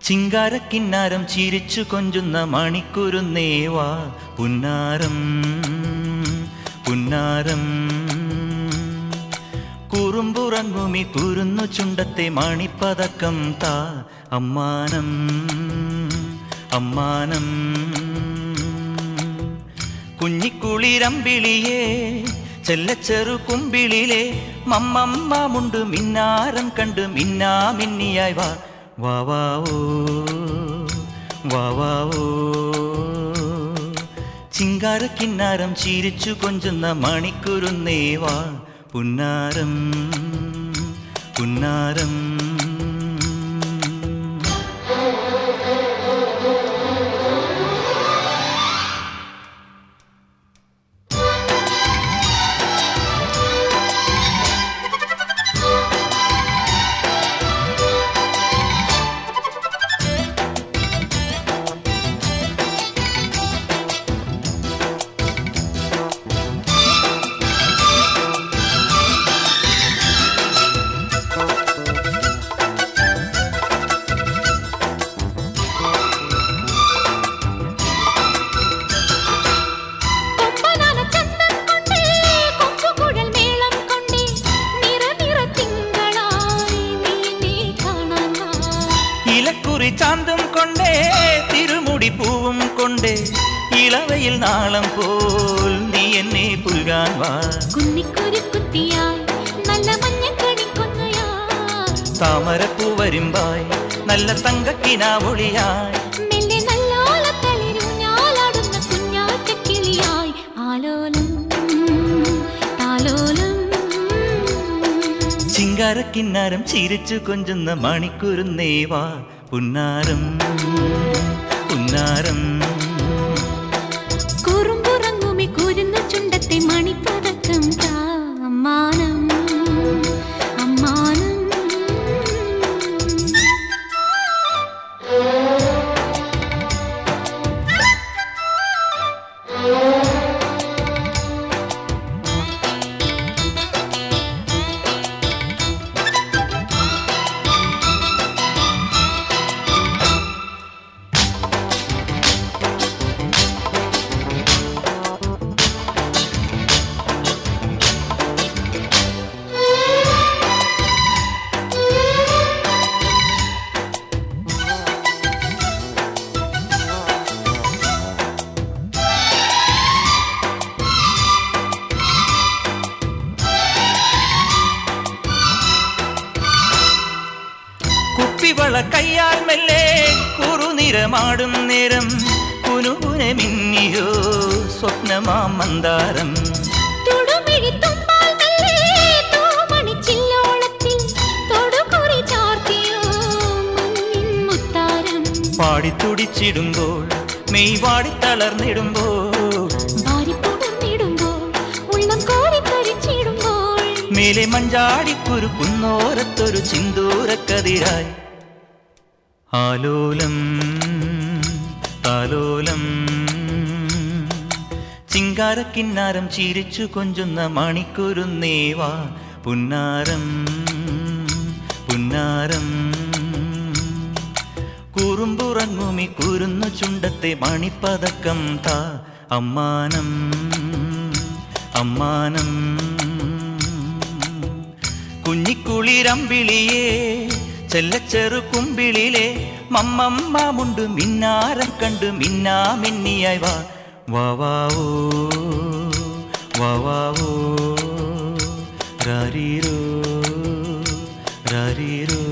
ചിങ്കാരക്കിന്നാരം ചിരിച്ചു കൊഞ്ചുന്ന മണിക്കുരുന്നേവാ പുന്നാരം പുന്നാരം കുറുമ്പുറങ്ങുമി കുരുന്നു ചുണ്ടത്തെ മണിപ്പതക്കം താ അമ്മാനം അമ്മാനം കുഞ്ഞിക്കുളിരമ്പിളിയേ ചെല്ലച്ചെറു കുമ്പിളിലെ മമ്മമ്മുണ്ട് മിന്നാരം കണ്ട് മിന്നാ മിന്നിയായി വാ വാ വാ ഓ വാ വാ ഓ ചിങ്കാരക്കിന്നാരം ചിരിച്ചു കൊഞ്ചുന്ന മണിക്കുരുന്നേവാ പുന്നാരം പുന്നാരം കൊമ്പനാന ചന്തം കൊണ്ടേ കൊമ്പുകുഴൽ മേളം കൊണ്ടേ നിറ നിറ തിങ്കളായി നീ നീ കാണാൻ വാ. ഇലക്കുറി ചാന്തും കൊണ്ടേ തിരുമുടി പൂവും കൊണ്ടേ ഇളവയിൽ നാളം പോൽ നീ എന്നെ പുൽകാൻ വാ കുന്നിക്കുരു കുത്തിയായി നല്ല മഞ്ഞക്കണിക്കൊന്നയായി താമരപ്പൂ വരുമ്പായി നല്ല തങ്കക്കിനാവൊളിയായി മെല്ലെ നല്ലോലത്തളിരുഞ്ഞാലാടുന്ന കുഞ്ഞാറ്റക്കിളിയായി ആലോലം താലോലം ചിങ്കാരക്കിന്നാരം ചിരിച്ചു കൊഞ്ചുന്ന മണിക്കുരുന്നേവാ പുന്നാരം പുന്നാരം കുറുമ്പുറങ്ങുമി കുരുന്ന ചുണ്ടത്തെ മണിപ്പതക്കം താ അമ്മാനം അമ്മാനം കുപ്പിവള കയ്യാൽ മെല്ലെ കുറുനിറമാടും നേരം കുനുകുനെ മിന്നിയോ സ്വപ്നമാം മന്ദാരം തൊടുമിഴി തുമ്പാൽ മെല്ലെ തൂമണിച്ചില്ലോളത്തിൽ തൊടുകുറി ചാർത്തിയോ മഞ്ഞിൻ മുത്താരം പാടിത്തുടിച്ചിടുമ്പോൾ മെയ് വാടിത്തളർന്നിടുമ്പോൾ വാരിപ്പുണർന്നിടുമ്പോൾ ഉള്ളം കോരിക്കരിച്ചിടുമ്പോൾ മേലെ മഞ്ചാടിക്കുരു കുന്നോരത്തൊരു ചിന്തൂരക്കതിരായി ആലോലം താലോലം ചിങ്കാരക്കിന്നാരം ചിരിച്ചു കൊഞ്ചുന്ന മണിക്കുരുന്നേവാ പുന്നാരം പുന്നാരം കുറുമ്പുറങ്ങുമി കുരുന്നു ചുണ്ടത്തെ മണിപ്പതക്കം താ അമ്മാനം അമ്മാനം കുഞ്ഞിക്കുളിരമ്പിളിയേ ചെല്ലച്ചെറു കുമ്പിളിലെ മമ്മമ്മുണ്ട് മിന്നാരം കണ്ട് മിന്നാ മിന്നിയായി വാ വാ വാ ഓ വാ വാ ഓ രാരീരോ രാരീരോ